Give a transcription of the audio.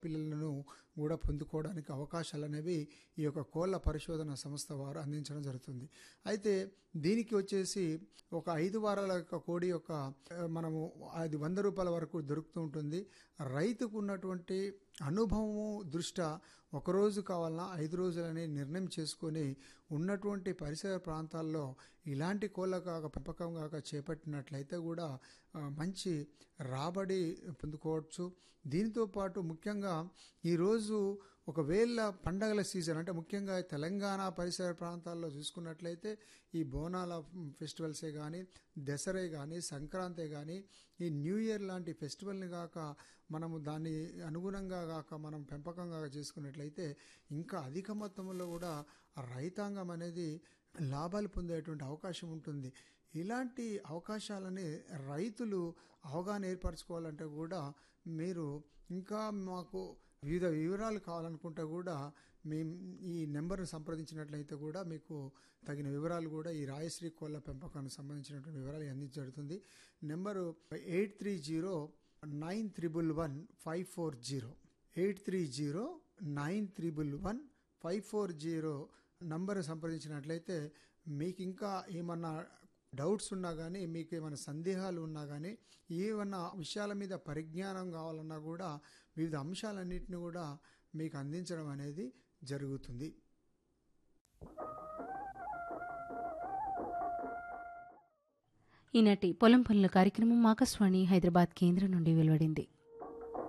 పిల్లలను కూడా పొందుకోవడానికి అవకాశాలు అనేవి ఈ యొక్క కోళ్ళ పరిశోధన సంస్థ వారు అందించడం జరుగుతుంది అయితే దీనికి వచ్చేసి ఒక ఐదు వారాల యొక్క కోడి యొక్క ఆ, మనము అది వంద రూపాయల వరకు దొరుకుతూ ఉంటుంది రైతుకు ఉన్నటువంటి అనుభవము దృష్ట్యా ఒక రోజు కావాలన్నా ఐదు రోజులని నిర్ణయం చేసుకొని ఉన్నటువంటి పరిసర ప్రాంతాల్లో ఇలాంటి కోళ్ళ కాక పెంపకం కాక చేపట్టినట్లయితే కూడా ఆ, మంచి రాబడి పొందుకోవచ్చు దీనితో పాటు ముఖ్యంగా ఈరోజు ఒకవేళ పండగల సీజన్ అంటే ముఖ్యంగా తెలంగాణ పరిసర ప్రాంతాల్లో చూసుకున్నట్లయితే ఈ బోనాల ఫెస్టివల్సే కానీ దసరే కానీ సంక్రాంతి కానీ ఈ న్యూ ఇయర్ లాంటి ఫెస్టివల్ని కాక మనము దాన్ని అనుగుణంగా కాక మనం పెంపకం కాక చేసుకున్నట్లయితే ఇంకా అధిక మొత్తంలో కూడా ఆ రైతాంగం అనేది లాభాలు పొందేటువంటి అవకాశం ఉంటుంది ఇలాంటి అవకాశాలని రైతులు అవగాహన ఏర్పరచుకోవాలంటే కూడా మీరు ఇంకా మాకు వివిధ వివరాలు కావాలనుకుంటే కూడా మేము ఈ నెంబర్ను సంప్రదించినట్లయితే కూడా మీకు తగిన వివరాలు కూడా ఈ రాయశ్రీ కోళ్ళ పెంపకానికి సంబంధించినటువంటి వివరాలు అందించబడుతుంది number eight three zero nine triple one five four zero eight three zero nine triple one five four zero number సంప్రదించినట్లయితే మీకు ఇంకా ఏమన్నా డౌట్స్ ఉన్నా కానీ మీకు ఏమైనా సందేహాలు ఉన్నా కానీ ఏమన్నా విషయాల మీద పరిజ్ఞానం కావాలన్నా కూడా వివిధ అంశాలన్నింటినీ కూడా మీకు అందించడం అనేది జరుగుతుంది ఈనాటి పొలం పనుల కార్యక్రమం ఆకాశవాణి హైదరాబాద్ కేంద్రం నుండి వెలువడింది